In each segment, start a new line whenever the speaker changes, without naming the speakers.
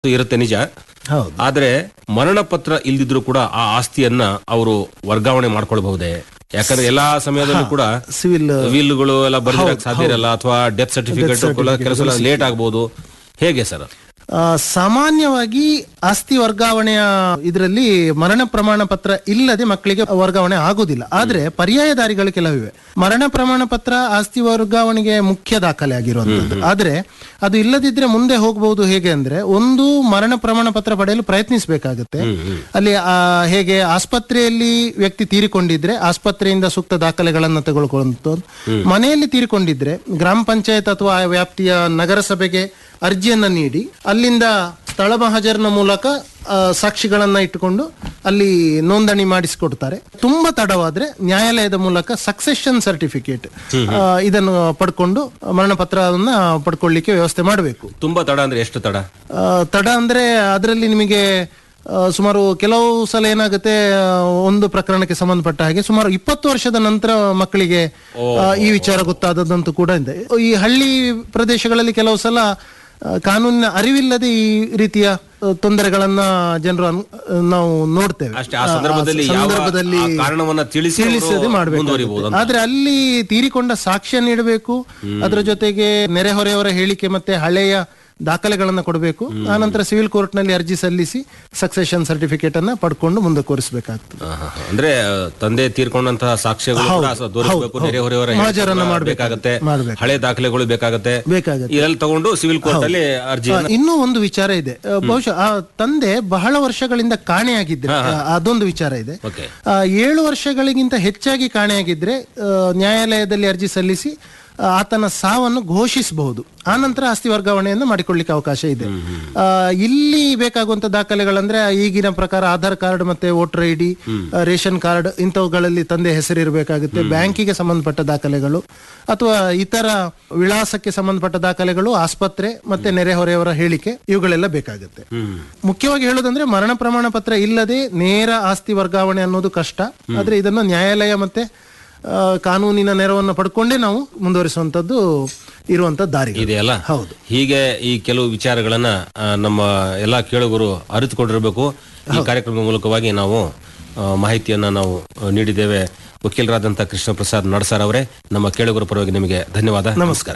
ಇರುತ್ತೆ ನಿಜ
ಹೌದು
ಆದ್ರೆ ಮರಣ ಪತ್ರ ಇಲ್ದಿದ್ರು ಕೂಡ ಆ ಆಸ್ತಿಯನ್ನ ಅವರು ವರ್ಗಾವಣೆ ಮಾಡ್ಕೊಳ್ಬಹುದೇ ಯಾಕಂದ್ರೆ ಎಲ್ಲಾ ಸಮಯದಲ್ಲೂ ಕೂಡ
ಸಿವಿಲ್
ವೀಲ್ಗಳು ಎಲ್ಲ ಬರ್ದಿರಕ್ ಸಾಧ್ಯ ಇರಲ್ಲ ಅಥವಾ ಡೆತ್ ಸರ್ಟಿಫಿಕೇಟ್ ಕೆಲಸ ಲೇಟ್ ಆಗ್ಬಹುದು ಹೇಗೆ ಸರ್
ಆ, ಸಾಮಾನ್ಯವಾಗಿ ಆಸ್ತಿ ವರ್ಗಾವಣೆಯ ಇದರಲ್ಲಿ ಮರಣ ಪ್ರಮಾಣ ಪತ್ರ ಇಲ್ಲದೆ ಮಕ್ಕಳಿಗೆ ವರ್ಗಾವಣೆ ಆಗುದಿಲ್ಲ ಆದ್ರೆ ಪರ್ಯಾಯ ದಾರಿಗಳು ಕೆಲವಿವೆ ಮರಣ ಪ್ರಮಾಣ ಪತ್ರ ಆಸ್ತಿ ವರ್ಗಾವಣೆಗೆ ಮುಖ್ಯ ದಾಖಲೆ ಆಗಿರುವಂತದ್ದು ಆದ್ರೆ ಅದು ಇಲ್ಲದಿದ್ರೆ ಮುಂದೆ ಹೋಗಬಹುದು ಹೇಗೆ ಅಂದ್ರೆ ಒಂದು ಮರಣ ಪ್ರಮಾಣ ಪತ್ರ ಪಡೆಯಲು ಪ್ರಯತ್ನಿಸಬೇಕಾಗುತ್ತೆ ಅಲ್ಲಿ ಆ, ಹೇಗೆ ಆಸ್ಪತ್ರೆಯಲ್ಲಿ ವ್ಯಕ್ತಿ ತೀರಿಕೊಂಡಿದ್ರೆ ಆಸ್ಪತ್ರೆಯಿಂದ ಸೂಕ್ತ ದಾಖಲೆಗಳನ್ನು ತೆಗೆದುಕೊಳ್ಳುವಂಥದ್ದು ಮನೆಯಲ್ಲಿ ತೀರಿಕೊಂಡಿದ್ರೆ ಗ್ರಾಮ ಪಂಚಾಯತ್ ಅಥವಾ ಆ ವ್ಯಾಪ್ತಿಯ ನಗರಸಭೆಗೆ ಅರ್ಜಿಯನ್ನ ನೀಡಿ ಅಲ್ಲಿಂದ ಸ್ಥಳ ಮಹಾಜರ್ನ ಮೂಲಕ ಆ, ಸಾಕ್ಷಿಗಳನ್ನ ಇಟ್ಟುಕೊಂಡು ಅಲ್ಲಿ ನೋಂದಣಿ ಮಾಡಿಸಿಕೊಡ್ತಾರೆ ತುಂಬಾ ತಡವಾದ್ರೆ ನ್ಯಾಯಾಲಯದ ಮೂಲಕ ಸಕ್ಸೆಷನ್ ಸರ್ಟಿಫಿಕೇಟ್ ಇದನ್ನು ಪಡ್ಕೊಂಡು ಮರಣ ಪತ್ರವನ್ನ ಪಡ್ಕೊಳ್ಳಿಕ್ಕೆ ವ್ಯವಸ್ಥೆ ಮಾಡಬೇಕು
ತುಂಬಾ ತಡ ಅಂದ್ರೆ ಎಷ್ಟು ತಡ
ಆ, ತಡ ಅಂದ್ರೆ ಅದರಲ್ಲಿ ನಿಮಗೆ ಆ, ಸುಮಾರು ಕೆಲವು ಸಲ ಏನಾಗುತ್ತೆ ಆ, ಒಂದು ಪ್ರಕರಣಕ್ಕೆ ಸಂಬಂಧಪಟ್ಟ ಹಾಗೆ ಸುಮಾರು ಇಪ್ಪತ್ತು ವರ್ಷದ ನಂತರ ಮಕ್ಕಳಿಗೆ ಆ, ಈ ವಿಚಾರ ಗೊತ್ತಾದದ್ದಂತೂ ಕೂಡ ಇದೆ ಈ ಹಳ್ಳಿ ಪ್ರದೇಶಗಳಲ್ಲಿ ಕೆಲವು ಸಲ ಆ, ಕಾನೂನಿನ ಅರಿವಿಲ್ಲದೆ ಈ ರೀತಿಯ ಆ, ತೊಂದರೆಗಳನ್ನ ಜನರು ಅನ್- ನಾವು ನೋಡ್ತೇವೆ
ಅಷ್ಟೇ ಆ ಸಂದರ್ಭದಲ್ಲಿ ಯಾವ
ಸಂದರ್ಭದಲ್ಲಿ
ಆ ಕಾರಣವನ್ನ ತಿಳಿಸಿ ಅವರು
ತಿಳಿಸದೆ
ಮುಂದುವರಿಬಹುದು
ಮಾಡಬೇಕು
ಅಂತ.
ಆದ್ರೆ ಅಲ್ಲಿ ತೀರಿಕೊಂಡ ಸಾಕ್ಷ್ಯ ನೀಡಬೇಕು ಅದರ ಜೊತೆಗೆ ನೆರೆಹೊರೆಯವರ ಹೇಳಿಕೆ ಮತ್ತೆ ಹಳೆಯ ದಾಖಲೆಗಳನ್ನ ಕೊಡಬೇಕು ಆನಂತರ ಸಿವಿಲ್ ಕೋರ್ಟ್ ನಲ್ಲಿ ಅರ್ಜಿ ಸಲ್ಲಿಸಿ ಸಕ್ಸೆಷನ್ ಸರ್ಟಿಫಿಕೇಟ್ ಅನ್ನ ಪಡ್ಕೊಂಡು ಮುಂದೆ ಕೋರಿಸಬೇಕಾಗ್ತದೆ
ಆಹಾ. ಅಂದ್ರೆ ಆ, ತಂದೆ ತೀರ್ಕೊಂಡಂತಹ ಸಾಕ್ಷ್ಯಗಳು ಕೂಡ ಸ- ತೋರಿಸ್ಬೇಕು ನೆರೆಹೊರೆಯವರ
ಮಹಾಜರನ್ನ ಮಾಡ್ಬೇಕು.
ಬೇಕಾಗತ್ತೆ
ಮಾಡ್ಬೇಕು.
ಹಳೆ ದಾಖಲೆಗಳು ಬೇಕಾಗತ್ತೆ
ಬೇಕಾಗತ್ತೆ
ಇದೆಲ್ಲ ತಗೊಂಡು ಸಿವಿಲ್ ಕೋರ್ಟ್ ಅಲ್ಲಿ ಅರ್ಜಿ
ಆ, ಇನ್ನೂ ಒಂದು ವಿಚಾರ ಇದೆ ಆ, ಬಹುಶಃ ಆ ತಂದೆ ಬಹಳ ವರ್ಷಗಳಿಂದ ಕಾಣೆಯಾಗಿದ್ರೆ ಆ, ಅದೊಂದು ವಿಚಾರ ಇದೆ
ಓಕೆ
ಆ, ಏಳು ವರ್ಷಗಳಿಗಿಂತ ಹೆಚ್ಚಾಗಿ ಕಾಣೆಯಾಗಿದ್ರೆ ಆ, ನ್ಯಾಯಾಲಯದಲ್ಲಿ ಅರ್ಜಿ ಸಲ್ಲಿಸಿ ಆ, ಆತನ ಸಾವನ್ನು ಘೋಷಿಸಬಹುದು ಆನಂತರ ಆಸ್ತಿ ವರ್ಗಾವಣೆಯನ್ನು ಮಾಡಿಕೊಳ್ಳಿಕ್ಕೆ ಅವಕಾಶ ಇದೆ ಆ, ಇಲ್ಲಿ ಬೇಕಾಗುವಂತ ದಾಖಲೆಗಳಂದ್ರೆ ಈಗಿನ ಪ್ರಕಾರ ಆಧಾರ್ ಕಾರ್ಡ್ ಮತ್ತೆ voter I D ration card ಇಂಥವುಗಳಲ್ಲಿ ತಂದೆ ಹೆಸರಿರಬೇಕಾಗುತ್ತೆ ಬ್ಯಾಂಕಿಗೆ ಸಂಬಂಧಪಟ್ಟ ದಾಖಲೆಗಳು ಅಥವಾ ಇತರ ವಿಳಾಸಕ್ಕೆ ಸಂಬಂಧಪಟ್ಟ ದಾಖಲೆಗಳು ಆಸ್ಪತ್ರೆ ಮತ್ತೆ ನೆರೆಹೊರೆಯವರ ಹೇಳಿಕೆ ಇವುಗಳೆಲ್ಲ ಬೇಕಾಗುತ್ತೆ
ಹ್ಮ್
ಮುಖ್ಯವಾಗಿ ಹೇಳೋದಂದ್ರೆ ಮರಣ ಪ್ರಮಾಣ ಪತ್ರ ಇಲ್ಲದೆ ನೇರ ಆಸ್ತಿ ವರ್ಗಾವಣೆ ಅನ್ನೋದು ಕಷ್ಟ ಆದ್ರೆ ಇದನ್ನು ನ್ಯಾಯಾಲಯ ಮತ್ತೆ ಆ, ಕಾನೂನಿನ ನೆರವನ್ನು ಪಡ್ಕೊಂಡೇ ನಾವು ಮುಂದುವರಿಸುವಂತದ್ದು ಇರುವಂತ ದಾರಿ
ಇದೆಯಲ್ಲ
ಹೌದು
ಹೀಗೆ ಈ ಕೆಲವು ವಿಚಾರಗಳನ್ನ ಆ, ನಮ್ಮ ಎಲ್ಲಾ ಕೇಳುಗರು ಅರಿತುಕೊಂಡಿರಬೇಕು ಈ ಕಾರ್ಯಕ್ರಮದ ಮೂಲಕವಾಗಿ ನಾವು ಆ, ಮಾಹಿತಿಯನ್ನ ನಾವು ಆ, ನೀಡಿದ್ದೇವೆ ವಕೀಲರಾದಂತಹ ಕೃಷ್ಣ ಪ್ರಸಾದ್ ನಡ್ಸರ್ ಅವರೇ ನಮ್ಮ ಕೇಳುಗರ ಪರವಾಗಿ ನಿಮಗೆ ಧನ್ಯವಾದ ನಮಸ್ಕಾರ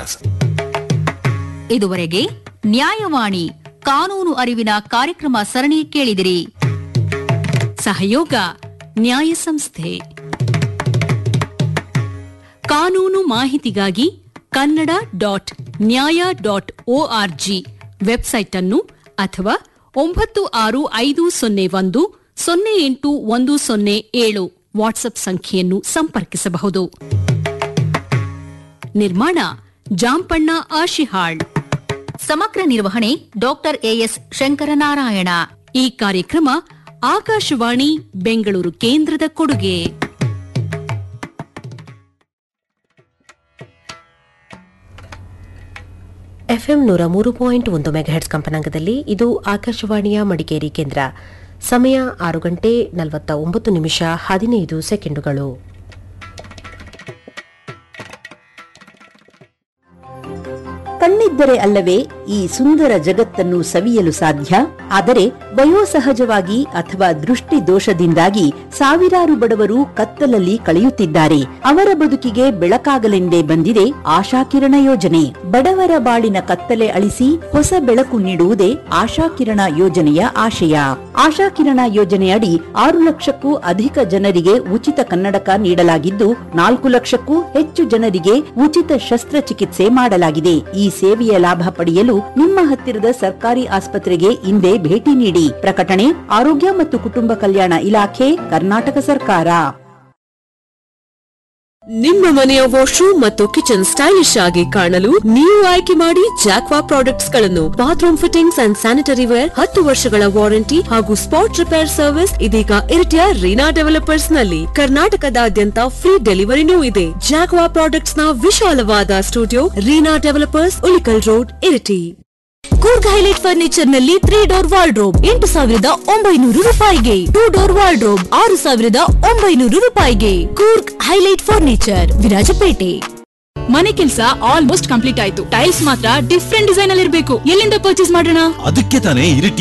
ಇದುವರೆಗೆ ನ್ಯಾಯವಾಣಿ ಕಾನೂನು ಅರಿವಿನ ಕಾರ್ಯಕ್ರಮ ಸರಣಿ ಕೇಳಿದಿರಿ ಸಹಯೋಗ ನ್ಯಾಯ ಸಂಸ್ಥೆ ಕಾನೂನು ಮಾಹಿತಿಗಾಗಿ Kannada dot Nyaya dot org website ಅನ್ನು ಅಥವಾ ಒಂಬತ್ತು ಆರು ಐದು ಸೊನ್ನೆ ಒಂದು ಸೊನ್ನೆ ಎಂಟು ಒಂದು ಸೊನ್ನೆ ಏಳು ವಾಟ್ಸ್ಆಪ್ ಸಂಖ್ಯೆಯನ್ನು ಸಂಪರ್ಕಿಸಬಹುದು ನಿರ್ಮಾಣ ಜಾಂಪಣ್ಣ ಆಶಿಹಾಳ್ ಸಮಗ್ರ ನಿರ್ವಹಣೆ ಡಾಕ್ಟರ್ ಎಎಸ್ ಶಂಕರನಾರಾಯಣ ಈ ಕಾರ್ಯಕ್ರಮ ಆಕಾಶವಾಣಿ ಬೆಂಗಳೂರು ಕೇಂದ್ರದ ಕೊಡುಗೆ
ಎಫ್ಎಂ ನೂರ ಮೂರು ಪಾಯಿಂಟ್ ಒಂದು ಮೆಗಾಹೆಟ್ಸ್ ಕಂಪನಾಂಕದಲ್ಲಿ ಇದು ಆಕಾಶವಾಣಿಯ ಮಡಿಕೇರಿ ಕೇಂದ್ರ ಸಮಯ ಆರು ಗಂಟೆ ನಲವತ್ತ ಒಂಬತ್ತು ನಿಮಿಷ ಹದಿನೈದು ಸೆಕೆಂಡುಗಳು
ಕಣ್ಣಿದ್ದರೆ ಅಲ್ಲವೇ ಈ ಸುಂದರ ಜಗತ್ತನ್ನು ಸವಿಯಲು ಸಾಧ್ಯ ಆದರೆ ವಯೋಸಹಜವಾಗಿ ಅಥವಾ ದೃಷ್ಟಿ ದೋಷದಿಂದಾಗಿ ಸಾವಿರಾರು ಬಡವರು ಕತ್ತಲಲ್ಲಿ ಕಳೆಯುತ್ತಿದ್ದಾರೆ ಅವರ ಬದುಕಿಗೆ ಬೆಳಕಾಗಲೆಂದೇ ಬಂದಿದೆ ಆಶಾಕಿರಣ ಯೋಜನೆ ಬಡವರ ಬಾಳಿನ ಕತ್ತಲೆ ಅಳಿಸಿ ಹೊಸ ಬೆಳಕು ನೀಡುವುದೇ ಆಶಾಕಿರಣ ಯೋಜನೆಯ ಆಶಯ ಆಶಾಕಿರಣ ಯೋಜನೆಯಡಿ ಆರು ಲಕ್ಷಕ್ಕೂ ಅಧಿಕ ಜನರಿಗೆ ಉಚಿತ ಕನ್ನಡಕ ನೀಡಲಾಗಿದ್ದು ನಾಲ್ಕು ಲಕ್ಷಕ್ಕೂ ಹೆಚ್ಚು ಜನರಿಗೆ ಉಚಿತ ಶಸ್ತ್ರಚಿಕಿತ್ಸೆ ಮಾಡಲಾಗಿದೆ ಈ ಸೇವೆಯ ಲಾಭ ಪಡೆಯಲು ನಿಮ್ಮ ಹತ್ತಿರದ ಸರ್ಕಾರಿ ಆಸ್ಪತ್ರೆಗೆ ಇಂದೇ ಭೇಟಿ ನೀಡಿ ಪ್ರಕಟಣೆ ಆರೋಗ್ಯ ಮತ್ತು ಕುಟುಂಬ ಕಲ್ಯಾಣ ಇಲಾಖೆ ಕರ್ನಾಟಕ ಸರ್ಕಾರ
ನಿಮ್ಮ ಮನೆಯ ವಾಶ್ರೂಮ್ ಮತ್ತು ಕಿಚನ್ ಸ್ಟೈಲಿಶ್ ಆಗಿ ಕಾಣಲು ನೀವು ಆಯ್ಕೆ ಮಾಡಿ ಜಾಕ್ವಾ ಪ್ರಾಡಕ್ಟ್ಸ್ ಗಳನ್ನು bathroom fittings and sanitary ware ಹತ್ತು ವರ್ಷಗಳ ವಾರಂಟಿ ಹಾಗೂ ಸ್ಪಾಟ್ ರಿಪೇರ್ ಸರ್ವಿಸ್ ಇದೀಗ ಇರಿಟಿಯ ರೀನಾ ಡೆವಲಪರ್ಸ್ ನಲ್ಲಿ ಕರ್ನಾಟಕದಾದ್ಯಂತ ಫ್ರೀ ಡೆಲಿವರಿನೂ ಇದೆ ಜಾಕ್ವಾ ಪ್ರಾಡಕ್ಟ್ಸ್ ನ ವಿಶಾಲವಾದ studio Reena developers Ulikal road Iritty
Coorg Highlight furniture ನಲ್ಲಿ ತ್ರೀ ಡೋರ್ ವಾರ್ಡ್ರೋಬ್ ಎಂಟು ಸಾವಿರದ ಒಂಬೈನೂರು ರೂಪಾಯಿಗೆ ಟೂ ಡೋರ್ ವಾರ್ಡ್ರೋಬ್ ಆರು ಸಾವಿರದ ಒಂಬೈನೂರು ರೂಪಾಯಿಗೆ ಕೂರ್ಗ್ ಹೈಲೈಟ್ ಫರ್ನಿಚರ್ ವಿರಾಜಪೇಟೆ
ಮನೆ ಕೆಲಸ ಆಲ್ಮೋಸ್ಟ್ ಕಂಪ್ಲೀಟ್ ಆಯ್ತು ಟೈಲ್ಸ್ ಮಾತ್ರ ಡಿಫ್ರೆಂಟ್ ಡಿಸೈನ್ ಅಲ್ಲಿ ಇರಬೇಕು ಎಲ್ಲಿಂದ ಪರ್ಚೇಸ್ ಮಾಡೋಣ
ಅದಕ್ಕೆ ತಾನೇ ಇರಿಟಿ